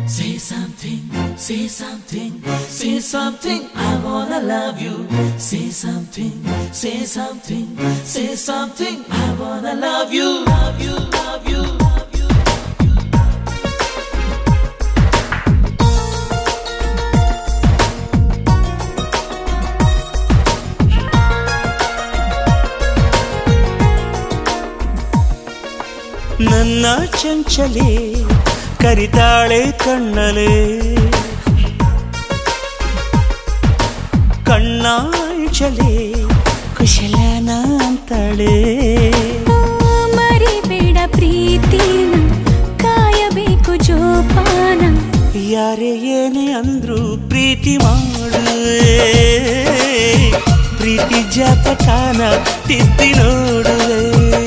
Say something, say something, say something. I wanna love you. Say something, say something, say something. I wanna love you, love you, love you, love you. ನನ್ನ ಚಂಚಲೆ ಕರಿತಾಳೆ ಕಣ್ಣಲೆ ಕಣ್ಣಾಂಚಲೆ ಕುಶಲನ ಅಂತಾಳೆ ಮರಿಬೇಡ ಪ್ರೀತಿನ ಕಾಯಬೇಕು ಜೋಪಾನ ಯಾರೇ ಏನೇ ಅಂದ್ರು ಪ್ರೀತಿ ಮಾಡುವೆ ಪ್ರೀತಿ ಜಾತಕಾನ ತಿದ್ದಿ ನೋಡುವೆ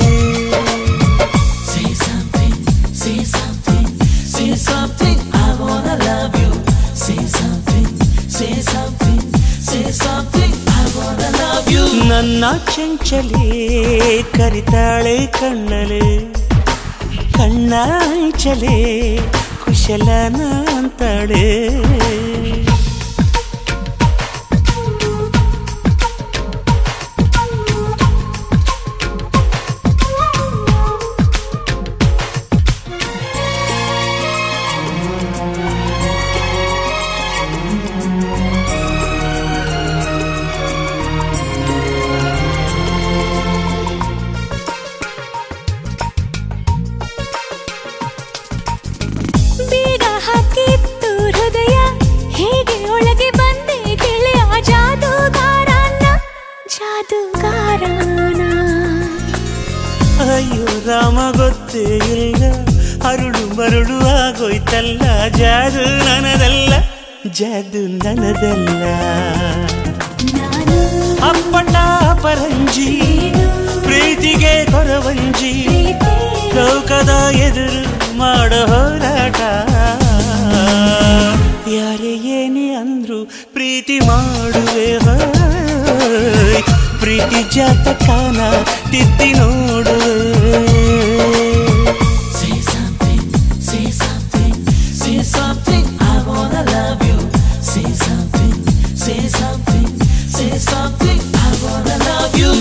Say something, say something, say something. I wanna love you. Say something, say something, say something. I wanna love you. ನನ್ನ ಚಂಚಲೆ ಕರಿತಾಳೆ ಕಣ್ಣಲೆ ಕಣ್ಣಾಂಚಲೆ ಕುಶಲನ ಅಂತಾಳೆ ಬೀಗ ಹಾಕಿತ್ತು ಹೃದಯ ಹೇಗೆ ಒಳಗೆ ಬಂದೆ ಗೆಳೆಯ ಜಾದೂಗಾರನ ಜಾದೂಗಾರನ ಅಯ್ಯೋ ರಾಮ ಗೊತ್ತೇ ಇಲ್ಲ ಅರುಳು ಮರುಳು ಆಗೋಯ್ತಲ್ಲ ಜಾದು ನನದಲ್ಲ ಜಾದು ನನದಲ್ಲ ನಾನು ಅಪ್ಪಟ ಪರಂಜಿ ಪ್ರೀತಿಗೆ ಕೊರವಂಜಿ ಪ್ರೀತಿ ಲೋಕದ ಎದುರು ಮಾಡೋ ಹೋರಾಟ ಯಾರೇ ಏನೇ ಅಂದ್ರು ಪ್ರೀತಿ ಮಾಡುವೆ ಹೋಯ್. ಪ್ರೀತಿ ಜಾತಕಾನ ತಿದ್ದಿ ನೋಡುವೆ Say something, say something, say something. I wanna love you. Say something, say something, say something. I wanna love you.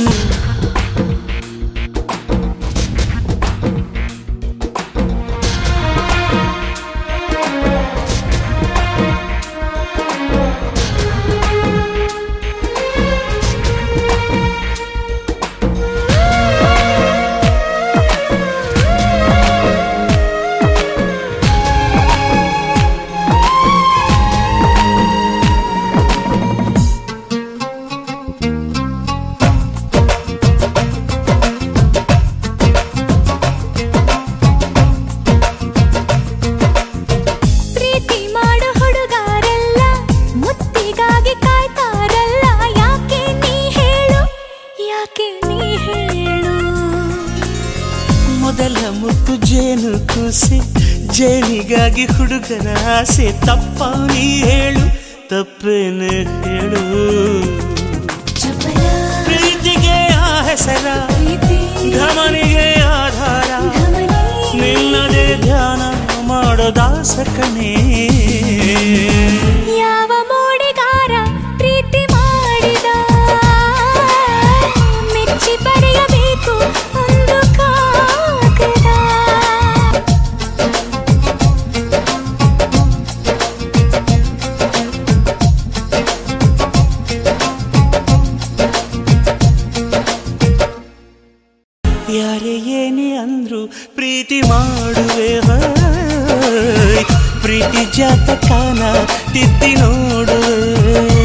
ಪ್ರೀತಿ ಮಾಡೋ ಹುಡುಗಾರೆಲ್ಲ ಮುತ್ತಿಗಾಗಿ ಕಾಯ್ತಾರಲ್ಲ ಯಾಕೆ ನೀ ಹೇಳು ಯಾಕೆ ನೀ ಹೇಳು ಮೊದಲ ಮುತ್ತು ಜೇನು ಕೂಸೆ ಜೇನಿಗಾಗಿ ಹುಡುಗನ ಆಸೆ ತಪ್ಪ ನೀ ಹೇಳು ತಪ್ಪೇನು ಹೇಳು ಚಪಲ ಪ್ರೀತಿಗೆ ಆ ಹೆಸರ ಪ್ರೀತಿ ಘಮನಿಗೆ ಆಧಾರ ಧಮನಿ ನಿನ್ನದೇ ಧ್ಯಾನ ಮಾಡೋ ದಾಸಕನೇ ಯಾವ ಮೋಡಿಗಾರ ಪ್ರೀತಿ ಮಾಡಿದ ಮೆಚ್ಚಿ ಬರೆಯಬೇಕು ಒಂದು ಕಾಗದ ಯಾರೇ ಏನೇ ಅಂದ್ರು ಪ್ರೀತಿ ಮಾಡುವೆ ಹೋಯ್. ಪ್ರೀತಿ ಜಾತಕಾನ ತಿದ್ದಿ ನೋಡುವೆ